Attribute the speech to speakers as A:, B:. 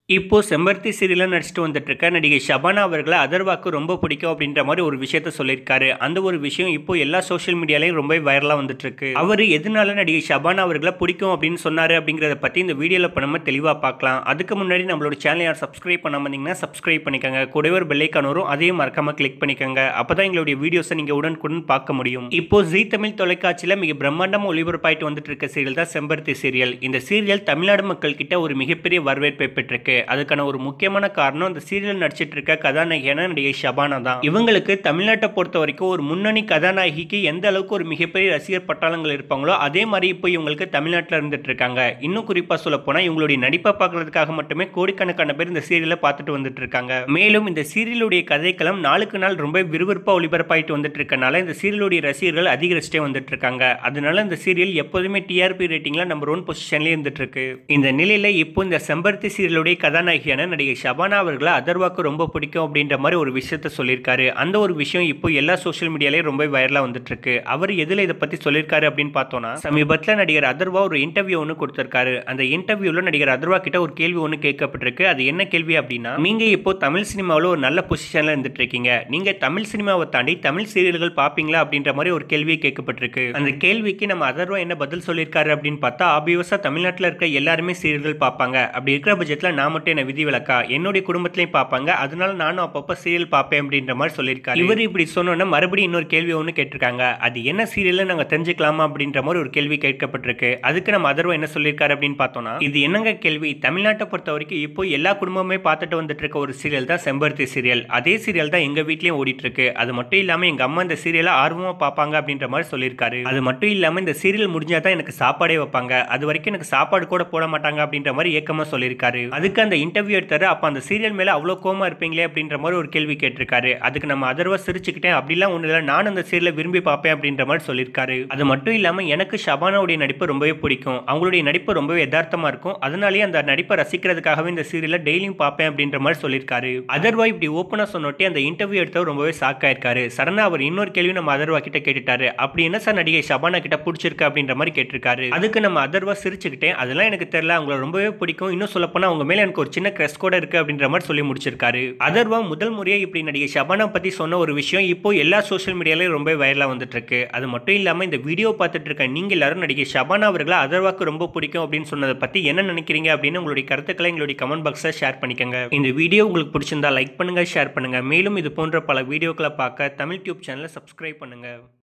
A: இப்போ செம்பருத்தி சீரியல்ல நடிச்சுட்டு வந்துட்டு இருக்க நடிகை ஷபானா அவர்களை அதர்வாக்கு ரொம்ப பிடிக்கும் அப்படின்ற மாதிரி ஒரு விஷயத்த சொல்லியிருக்காரு அந்த ஒரு விஷயம் இப்போ எல்லா சோஷியல் மீடியாலையும் ரொம்ப வைரலா வந்துட்டு இருக்கு அவர் எதனால நடிகை ஷபானா அவர்களை பிடிக்கும் அப்படின்னு சொன்னாரு அப்படிங்கறத பத்தி இந்த வீடியோல இப்ப நம்ம தெளிவா பார்க்கலாம் அதுக்கு முன்னாடி நம்மளோட சேனல் யார் சப்ஸ்கிரைப் பண்ணாம இருந்தீங்கன்னா சப்ஸ்கிரைப் பண்ணிக்கோங்க கூடவே ஒரு பெல்லைக்கான் வரும் அதையும் மறக்காம கிளிக் பண்ணிக்கோங்க அப்பதான் எங்களுடைய வீடியோஸை நீங்க உடனுக்குடன் பார்க்க முடியும் இப்போ ஜீ தமிழ் தொலைக்காட்சியில மிக பிரம்மாண்டமா ஒளிபரப்பாயிட்டு வந்துட்டு இருக்க சீரியல் தான் செம்பருத்தி சீரியல் இந்த சீரியல் தமிழ்நாடு மக்கள் கிட்ட ஒரு மிகப்பெரிய வரவேற்பை பெற்றிருக்கு அதுக்கான ஒரு முக்கியமான காரணம் இந்த சீரியல் நடிச்சிட்டு இருக்க கதாநாயகியான நடிகை ஷபானா தான் இவங்களுக்கு தமிழ்நாட்டை பொறுத்த வரைக்கும் ஒரு முன்னணி கதாநாயகிக்கு எந்த அளவுக்கு ஒரு மிகப்பெரிய ரசிகர் பட்டாளங்கள் இருப்பாங்களோ அதே மாதிரி இப்போ இவங்களுக்கு தமிழ்நாட்டில் இருந்துட்டு இருக்காங்க இன்னும் குறிப்பா சொல்ல போனா இவங்களுடைய நடிப்பை பார்க்கறதுக்காக மட்டுமே கோடிக்கணக்கான பேர் இந்த சீரியலை பார்த்துட்டு வந்துட்டு இருக்காங்க மேலும் இந்த சீரியலுடைய கதைக்களம் நாளுக்கு நாள் ரொம்ப விறுவிறுப்பா ஒளிபரப்பாயிட்டு வந்துட்டு இருக்கனால இந்த சீரியலுடைய ரசிகர்கள் அதிகரிச்சுட்டே வந்துட்டு இருக்காங்க அதனால இந்த சீரியல் எப்போதுமே டிஆர்பி ரேட்டிங்ல நம்பர் ஒன் பொசிஷன்லேயே இருந்துட்டு இருக்கு இந்த நிலையில இப்போ இந்த செம்பருத்தி சீரியலுடைய கதாநாயகியான நடிகை ஷபானா அவர்களை அதர்வாக்கு ரொம்ப பிடிக்கும் அப்படின்ற மாதிரி ஒரு விஷயத்த சொல்லியிருக்காரு அந்த ஒரு விஷயம் இப்போ எல்லா சோஷியல் மீடியாலையும் ரொம்ப வைரலா வந்துட்டு இருக்கு அவர் எதுல இதை பத்தி சொல்லியிருக்காரு அப்படின்னு பார்த்தோம்னா சமீபத்தில் நடிகர் அதர்வா ஒரு இன்டர்வியூ ஒன்று கொடுத்திருக்காரு அந்த இன்டர்வியூல நடிகர் அதர்வா கிட்ட ஒரு கேள்வி ஒன்று கேட்கப்பட்டிருக்கு அது என்ன கேள்வி அப்படின்னா நீங்க இப்போ தமிழ் சினிமாவில் ஒரு நல்ல பொசிஷன்ல இருந்துட்டு இருக்கீங்க நீங்க தமிழ் சினிமாவை தாண்டி தமிழ் சீரியல்கள் பார்ப்பீங்களா அப்படின்ற மாதிரி ஒரு கேள்வி கேட்கப்பட்டிருக்கு அந்த கேள்விக்கு நம்ம அதர்வா என்ன பதில் சொல்லியிருக்காரு அப்படின்னு பார்த்தா ஆபியஸா தமிழ்நாட்டில் இருக்க எல்லாருமே சீரியல்கள் பார்ப்பாங்க அப்படி இருக்கிற பட்சத்தில் நான் மட்டும் என்ன விதி விலக்கா என்னுடைய குடும்பத்திலையும் பார்ப்பாங்க அதனால நானும் அப்பப்போ சீரியல் பார்ப்பேன் அப்படின்ற மாதிரி சொல்லியிருக்காரு இவர் இப்படி சொன்னோன்னா மறுபடியும் இன்னொரு கேள்வி ஒன்று கேட்டிருக்காங்க அது என்ன சீரியல்னு நாங்கள் தெரிஞ்சுக்கலாமா அப்படின்ற மாதிரி ஒரு கேள்வி கேட்கப்பட்டிருக்கு அதுக்கு நம்ம அதர்வா என்ன சொல்லியிருக்காரு அப்படின்னு பார்த்தோம்னா இது என்னங்க கேள்வி தமிழ்நாட்டை பொறுத்த வரைக்கும் இப்போ எல்லா குடும்பமே பார்த்துட்டு வந்துட்டு இருக்க ஒரு சீரியல் தான் செம்பருத்தி சீரியல் அதே சீரியல் தான் எங்க வீட்லயும் ஓடிட்டு இருக்கு அது மட்டும் இல்லாம எங்க அம்மா இந்த சீரியலை ஆர்வமா பார்ப்பாங்க அப்படின்ற மாதிரி சொல்லியிருக்காரு அது மட்டும் இல்லாம இந்த சீரியல் முடிஞ்சா தான் எனக்கு சாப்பாடே வைப்பாங்க அது வரைக்கும் எனக்கு சாப்பாடு கூட போட மாட்டாங்க அப்படின்ற மாதிரி ஏக்கமா சொல்லியிருக்காரு அதுக்கு அந்த இன்டர்வியூ எடுத்தாரு அப்ப அந்த சீரியல் மேல அவ்வளவு கோமா இருப்பீங்களே அப்படின்ற மாதிரி ஒரு கேள்வி கேட்டிருக்காரு அதுக்கு நம்ம அதர்வா சிரிச்சுக்கிட்டேன் அப்படிலாம் ஒண்ணு இல்லை நான் அந்த சீரியலை விரும்பி பார்ப்பேன் அப்படின்ற மாதிரி சொல்லியிருக்காரு அது மட்டும் இல்லாம எனக்கு ஷபானாவுடைய நடிப்பு ரொம்பவே பிடிக்கும் அவங்களுடைய நடிப்பு ரொம்பவே யதார்த்தமா இருக்கும் அதனாலேயே அந்த நடிப்பை ரசிக்கிறதுக்காகவே இந்த சீரியலை டெய்லியும் பார்ப்பேன் அப்படின்ற மாதிரி சொல்லியிருக்காரு அதர்வா இப்படி ஓப்பனா சொன்னோட்டே அந்த இன்டர்வியூ எடுத்தவர் ரொம்பவே ஷாக் ஆயிருக்காரு சடனா அவர் இன்னொரு கேள்வி நம்ம அதர்வா கிட்ட கேட்டுட்டாரு அப்படி என்ன சார் நடிகை ஷபானா கிட்ட பிடிச்சிருக்கு அப்படின்ற மாதிரி கேட்டிருக்காரு அதுக்கு நம்ம அதர்வா சிரிச்சுக்கிட்டேன் அதெல்லாம் எனக்கு தெரியல அவங்கள ரொம்பவே பிடிக்கும் இன்னும் சொல்ல போனா அவங்க மேல எனக்கு ஒரு சின்ன கிரஸ் கூட இருக்கு அப்படின்ற மாதிரி சொல்லி முடிச்சிருக்காரு அதர்வா முதல் முறையா இப்படி நடிகை ஷபானா பத்தி சொன்ன ஒரு விஷயம் இப்போ எல்லா சோஷியல் மீடியாலையும் ரொம்ப வைரலா வந்துட்டு இருக்கு அது மட்டும் இல்லாம இந்த வீடியோ பார்த்துட்டு இருக்க நீங்க எல்லாரும் நடிகை ஷபானா அவர்களை அதர்வாக்கு ரொம்ப பிடிக்கும் அப்படின்னு சொன்னதை பத்தி என்ன நினைக்கிறீங்க அப்படின்னு உங்களுடைய கருத்துக்களை எங்களுடைய கமெண்ட் பாக்ஸை ஷேர் பண்ணிக்கோங்க இந்த வீடியோ உங்களுக்கு பிடிச்சிருந்தா லைக் பண்ணுங்க ஷேர் பண்ணுங்க மேலும் இது போன்ற பல வீடியோக்களை பார்க்க தமிழ் டியூப் சேனலை சப்ஸ்கிரைப் பண்ணுங்க